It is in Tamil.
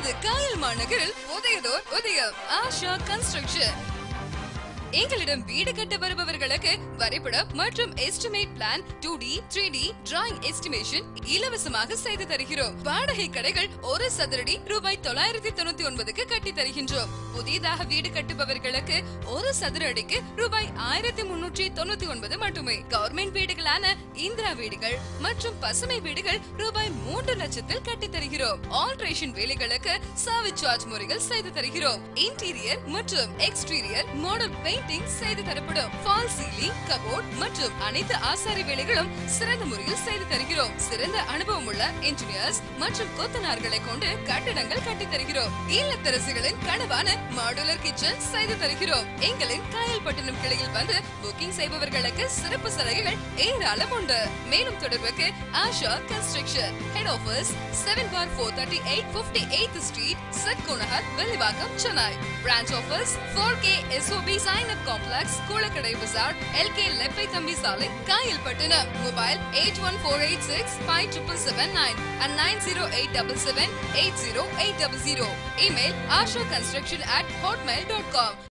நமது காயல் மாநகரில் உதயதோர் உதயம் ஆஷா கன்ஸ்ட்ரக்ஷன் எங்களிடம் வீடு கட்ட வருபவர்களுக்கு வரைபடம் மற்றும் estimate plan two D three D drawing estimation இலவசமாக செய்து தருகிறோம் வாடகை கடைகள் ஒரு சதுரடி ரூபாய் தொள்ளாயிரத்தி தொண்ணூத்தி ஒன்பதுக்கு கட்டி தருகின்றோம் புதிதாக வீடு கட்டுபவர்களுக்கு ஒரு சதுர அடிக்கு ரூபாய் ஆயிரத்தி முன்னூற்றி தொண்ணூத்தி ஒன்பது மட்டுமே கவர்மெண்ட் வீடுகளான இந்திரா வீடுகள் மற்றும் பசுமை வீடுகள் ரூபாய் மூன்று லட்சத்தில் கட்டி தருகிறோம் ஆல்ட்ரேஷன் வேலைகளுக்கு சர்வீஸ் சார்ஜ் முறைகள் செய்து தருகிறோம் இன்டீரியர் மற்றும் எக்ஸ்டீரியர் மாடல் பெயிண்டிங் செய்து தரப்படும் ஃபால் சீலிங் கபோர்ட் மற்றும் அனைத்து ஆசாரி வேலைகளும் சிறந்த முறையில் செய்து தருகிறோம் சிறந்த அனுபவம் உள்ள இன்ஜினியர்ஸ் மற்றும் கொத்தனார்களை கொண்டு கட்டிடங்கள் கட்டி தருகிறோம் இல்லத்தரசிகளின் கனவான மாடுலர் கிச்சன் செய்து தருகிறோம் எங்களின் காயல்பட்டினம் கிளையில் வந்து புக்கிங் செய்பவர்களுக்கு சிறப்பு சலுகைகள் ஏராளம் உண்டு மேலும் தொடர்புக்கு Asha construction head office seven பார் four thirty eight fifty eight street சத்குணஹர் Vellivakkam Chennai branch office four K S O P sign up complex Koolakadai Bazar L K Lebbai Thambi சாலை Kayalpatnam mobile eight one four eight six five triple seven nine and nine zero eight double seven eight zero eight double zero email Asha construction at hotmail dot com